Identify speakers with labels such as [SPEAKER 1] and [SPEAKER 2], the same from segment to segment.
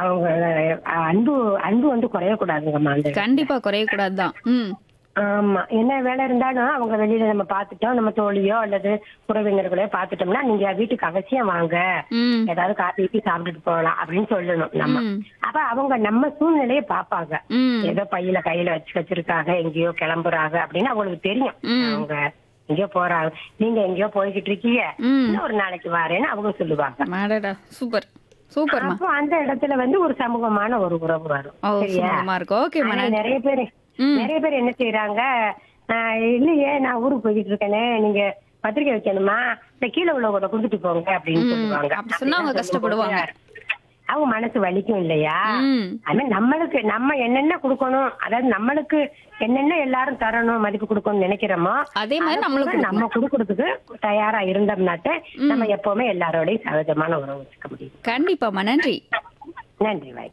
[SPEAKER 1] அவங்க அஹ், அன்பு அன்பு வந்து குறையக்கூடாதுங்கம்மா அந்த
[SPEAKER 2] கண்டிப்பா குறையக்கூடாதுதான் ம்
[SPEAKER 1] ஆமா என்ன வேலை இருந்தாலும் அவங்க வெளியில நம்ம பாத்துட்டோம் நம்ம தோழியோ அல்லது உறவினர்களையோ பாத்துட்டோம்னா நீங்க வீட்டுக்கு அவசியம் வாங்க
[SPEAKER 2] ம்
[SPEAKER 1] ஏதாவது காப்பி ஊத்தி சாப்பிட்டுட்டு போகலாம் அப்படின்னு சொல்லணும் நம்ம
[SPEAKER 2] ம்.
[SPEAKER 1] அப்ப அவங்க நம்ம சூழ்நிலையை பாப்பாங்க
[SPEAKER 2] ம்
[SPEAKER 1] ஏதோ பையில கையில வச்சு வச்சிருக்காங்க எங்கேயோ கிளம்புறாங்க அப்படின்னு அவங்களுக்கு தெரியும்
[SPEAKER 2] ம்.
[SPEAKER 1] அவங்க எங்கேயோ போறாங்க நீங்க எங்கேயோ போய்கிட்டு இருக்கீங்க
[SPEAKER 2] ம்.
[SPEAKER 1] இன்னும் ஒரு நாளைக்கு வரேன்னு அவங்க சொல்லுவாங்க
[SPEAKER 2] மாடடா சூப்பர் சூப்பர்மா
[SPEAKER 1] அப்போ அந்த இடத்துல வந்து ஒரு சமூகமான ஒரு உறவு வரும்
[SPEAKER 2] ஓ
[SPEAKER 1] சரியா
[SPEAKER 2] சும்மா இருக்கும் ஓகேம்மா
[SPEAKER 1] ஆனா
[SPEAKER 2] நன்றி
[SPEAKER 1] நிறைய பேர்
[SPEAKER 2] ம்.
[SPEAKER 1] நிறைய பேர் என்ன செய்யறாங்க ஆஹ் இல்லையே நான் ஊருக்கு போய்கிட்டு இருக்கேனே நீங்க பத்திரிக்கை வைக்கணுமா இந்த கீழே உள்ளவங்க கொடுத்துட்டு போங்க அப்படின்னு
[SPEAKER 2] ம்.
[SPEAKER 1] சொல்லுவாங்க
[SPEAKER 2] அப்படி சொன்னா அவங்க
[SPEAKER 1] அப்படிலாம்
[SPEAKER 2] கஷ்டப்படுவாங்க.
[SPEAKER 1] சொல்லும்போது அவங்க மனசு வலிக்கும் இல்லையா
[SPEAKER 2] ம்
[SPEAKER 1] அது மாதிரி நம்மளுக்கு நம்ம என்னென்ன கொடுக்கணும் அதாவது நம்மளுக்கு என்னென்ன எல்லாரும் தரணும் மதிப்பு கொடுக்கணும்னு நினைக்கிறோமோ
[SPEAKER 2] அதே மாதிரி
[SPEAKER 1] அதை
[SPEAKER 2] நம்மளும்
[SPEAKER 1] கூட நம்ம கொடுக்கறதுக்கு தயாரா இருந்தோம்னாட்ட நம்ம எப்பவுமே எல்லாரோடையும் சகஜமான உறவு வச்சுக்க முடியும்
[SPEAKER 2] கண்டிப்பாம்மா நன்றி
[SPEAKER 1] நன்றி வாய்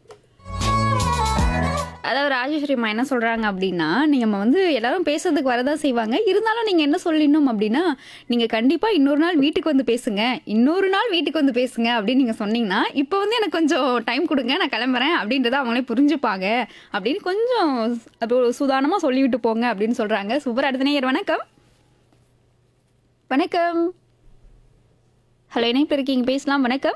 [SPEAKER 2] அதாவது ராஜேஸ்வரிம்மா என்ன சொல்றாங்க அப்படின்னா நீங்க நம்ம வந்து எல்லாரும் பேசுறதுக்கு வரதான் செய்வாங்க இருந்தாலும் நீங்க என்ன சொல்லிடணும் அப்படின்னா நீங்க கண்டிப்பா இன்னொரு நாள் வீட்டுக்கு வந்து பேசுங்க இன்னொரு நாள் வீட்டுக்கு வந்து பேசுங்க அப்படின்னு நீங்க சொன்னீங்கன்னா இப்போ வந்து எனக்கு கொஞ்சம் டைம் கொடுங்க நான் கிளம்புறேன் அப்படின்றத அவங்களே புரிஞ்சுப்பாங்க அப்படின்னு கொஞ்சம் அது ஒரு சுதானமா சொல்லிவிட்டு போங்க அப்படின்னு சொல்றாங்க சூப்பர் அடுத்த நேயர் வணக்கம் வணக்கம் ஹலோ இணைப்பு இருக்கீங்க பேசலாம் வணக்கம்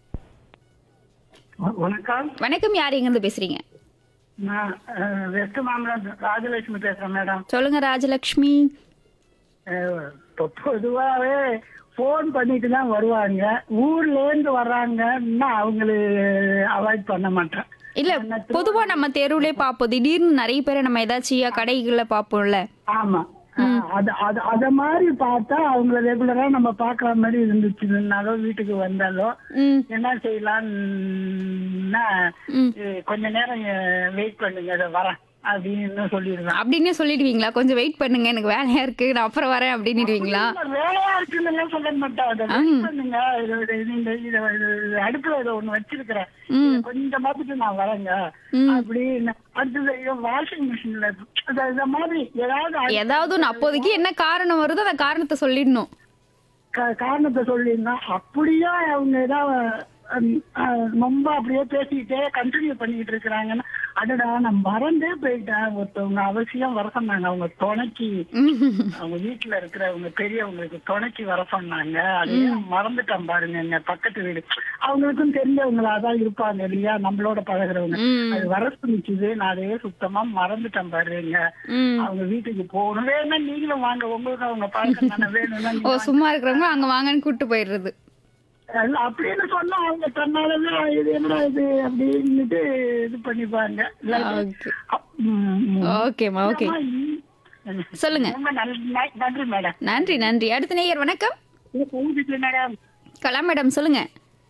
[SPEAKER 3] வணக்கம்
[SPEAKER 2] வணக்கம் யார் எங்கேருந்து பேசுறீங்க
[SPEAKER 3] நான் அஹ், வெஸ்ட் மாமலம் ராஜலட்சுமி பேசுறேன் மேடம்
[SPEAKER 2] சொல்லுங்க ராஜலக்ஷ்மி
[SPEAKER 3] அஹ், இப்போ பொதுவாவே ஃபோன் பண்ணிட்டு தான் வருவாங்க ஊர்ல இருந்து வர்றாங்கன்னா அவங்களுக்கு அவாய்ட் பண்ண மாட்டேன்
[SPEAKER 2] இல்ல பொதுவா நம்ம தெருவுலே பாப்போம் திடீர்னு நிறைய பேரை நம்ம ஏதாச்சும் கடைகள்ல பாப்போம்ல
[SPEAKER 3] ஆமா அஹ், அது அது அத மாதிரி பார்த்தா அவங்கள ரெகுலரா நம்ம பாக்குற மாதிரி இருந்துச்சுன்னாலோ வீட்டுக்கு வந்தாலோ
[SPEAKER 2] ம்
[SPEAKER 3] என்ன செய்யலாம்னா
[SPEAKER 2] ம்.
[SPEAKER 3] அஹ், கொஞ்ச நேரம் வெயிட் பண்ணுங்க இதை வரேன் அப்படின்னு சொல்லிடுவேன்
[SPEAKER 2] அப்படின்னே சொல்லிடுவீங்களா கொஞ்சம் வெயிட் பண்ணுங்க எனக்கு வேலையா இருக்கு நான் அப்புறம் வரேன் அப்படின்னுடுவீங்களா
[SPEAKER 3] இல்ல, வேலையா இருக்குன்னு சொல்ல மாட்டேன் அதை wait பண்ணுங்க இது- இது- இது- இந்த இத- இது அடுப்புல இதை ஒண்ணு வச்சிருக்கிறேன்
[SPEAKER 2] ம்.
[SPEAKER 3] இதை கொஞ்சம் பார்த்துட்டு நான் வரேங்க அப்படின்னு அடுத்தது வாஷிங் மிஷின்ல இந்த மாதிரி ஏதாவது அடி-
[SPEAKER 2] ஏதாவது ஒன்று அப்போதைக்கு என்ன காரணம் வருதோ அந்த காரணத்தை சொல்லிடணும்
[SPEAKER 3] கா- காரணத்தை சொல்லியிருந்தா அப்படியே அவங்க ஏதாவது ஹம், அஹ், ரொம்ப அப்படியே பேசிக்கிட்டே கண்டினியூ பண்ணிக்கிட்டு இருக்கிறாங்கன்னா அடடா நான் மறந்தே போயிட்டேன் ஒருத்தவங்க அவசியம் வர சொன்னாங்க அவங்க துணைக்கு அவங்க வீட்டுல இருக்கிறவங்க பெரியவங்களுக்கு துணைக்கு வர சொன்னாங்க அதையே மறந்துட்டேன் பாருங்க எங்க பக்கத்து வீடு அவங்களுக்கும் தெரிஞ்சவங்களா தான் இருப்பாங்க இல்லையா நம்மளோட பழகுறவங்க
[SPEAKER 2] ம்.
[SPEAKER 3] அது வர சொல்லிச்சுது நான் அதையே சுத்தமா மறந்துட்டேன் பாருங்க
[SPEAKER 2] ம்.
[SPEAKER 3] அவங்க வீட்டுக்கு போகணும் வேணும்னா நீங்களும் வாங்க உங்களுக்கு அவங்க பழக்கம் தானே வேணும்னா
[SPEAKER 2] ஓ
[SPEAKER 3] நீங்க
[SPEAKER 2] சும்மா இருக்கிறவங்க அங்க வாங்கன்னு கூட்டு போயிடுறது
[SPEAKER 3] அல்ல, அப்படின்னு சொன்னா அவங்க தன்னாலவே இது என்ன இது அப்படின்னுட்டு இது பண்ணிப்பாங்க இல்ல,
[SPEAKER 2] ஓகே
[SPEAKER 3] அப்- ம், ம்.
[SPEAKER 2] ஓகேம்மா ஓகே சொல்லுங்க.
[SPEAKER 3] ரொம்ப நல்- நன்றி மேடம்
[SPEAKER 2] நன்றி நன்றி அடுத்த நேயர் வணக்கம்
[SPEAKER 3] மேடம்
[SPEAKER 2] கலா மேடம் சொல்லுங்க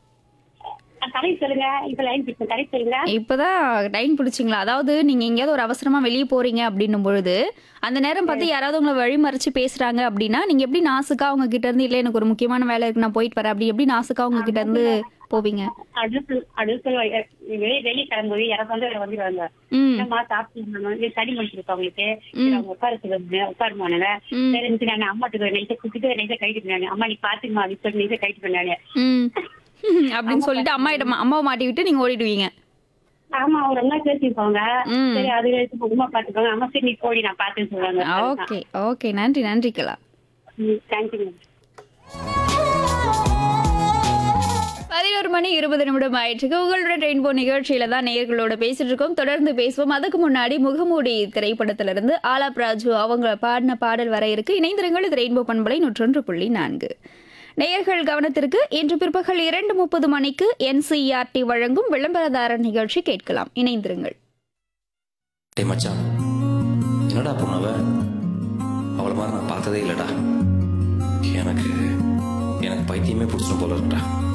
[SPEAKER 1] கடை சொல்லுங்க இப்ப லைன் கடை சொல்லுங்க
[SPEAKER 2] இப்பதான் லைன் பிடிச்சிங்களா அதாவது நீங்க எங்கேயாவது ஒரு அவசரமா வெளியே போறீங்க அப்படின்னும் பொழுது அந்த நேரம் பார்த்து யாராவது உங்களை வழிமறிச்சு பேசுறாங்க அப்படின்னா நீங்க எப்படி நாசுக்கா அவங்க கிட்ட இருந்து இல்ல எனக்கு ஒரு முக்கியமான வேலை இருக்கு நான் போயிட்டு வரேன் அப்படி எப்படி நாசுக்கா அவங்க கிட்ட இருந்து போவீங்க
[SPEAKER 4] அடுத்து அடுத்து வெளியே வெளியே கிளம்புது எனக்கு வந்து வந்துடுவாங்க
[SPEAKER 2] ம்
[SPEAKER 4] என்னம்மா சாப்பிட்டு ஸ்டடி பண்ணிட்டு அவங்களுக்கு சரி, அவங்க உட்கார சொல்லுங்க உட்காருமானுங்க
[SPEAKER 2] ம்.
[SPEAKER 4] சரி நான் அம்மாட்டுக்கு நைஸை குடுத்துட்டு நைஸை கைட்டு பண்ணாங்க அம்மா நீ பாத்துக்குமா அப்படின்னு சொல்லி நைஸை கைட்டு பண்ணாங்க
[SPEAKER 2] ம் அப்படின்னு சொல்லிட்டு அம்மா இடம் அம்மாவை மாட்டி விட்டு நீங்க ஓடிடுவீங்க
[SPEAKER 4] ஆமா அவங்க நல்லா பேசிருப்பாங்க
[SPEAKER 2] ம்.
[SPEAKER 4] சரி அது வரைக்கும் அம்மா பாத்துக்கோங்க அம்மா சரி நீ போடி நான் பாத்துன்னு சொல்லுவாங்க
[SPEAKER 2] ஓகே ஓகே நன்றி நன்றி கலா
[SPEAKER 4] தேங்க்யூ
[SPEAKER 2] பதினோரு மணி இருபது நிமிடம் ஆயிடுச்சு உங்களோட ரெயின்போ நிகழ்ச்சியில தான் நேயர்களோட பேசிட்டு இருக்கோம் தொடர்ந்து பேசுவோம் அதுக்கு முன்னாடி முகமூடி திரைப்படத்துல இருந்து ஆலாப் ராஜு அவங்க பாடின பாடல் வர இருக்கு இணைந்திருங்கள் இது ரெயின்போ பண்பலை நூற்றொன்று புள்ளி நான்கு நேயர்கள் கவனத்திற்கு இன்று பிற்பகல் இரண்டு முப்பது மணிக்கு என்சிஆர்டி வழங்கும் விளம்பரதாரர் நிகழ்ச்சி கேட்கலாம் இணைந்திருங்கள்
[SPEAKER 5] டேய் மச்சான் என்னடா பொண்ணவ அவளை மாதிரி நான் பார்த்ததே இல்லைடா எனக்கு எனக்கு பைத்தியமே பிடிச்சிடும் போல இருக்குடா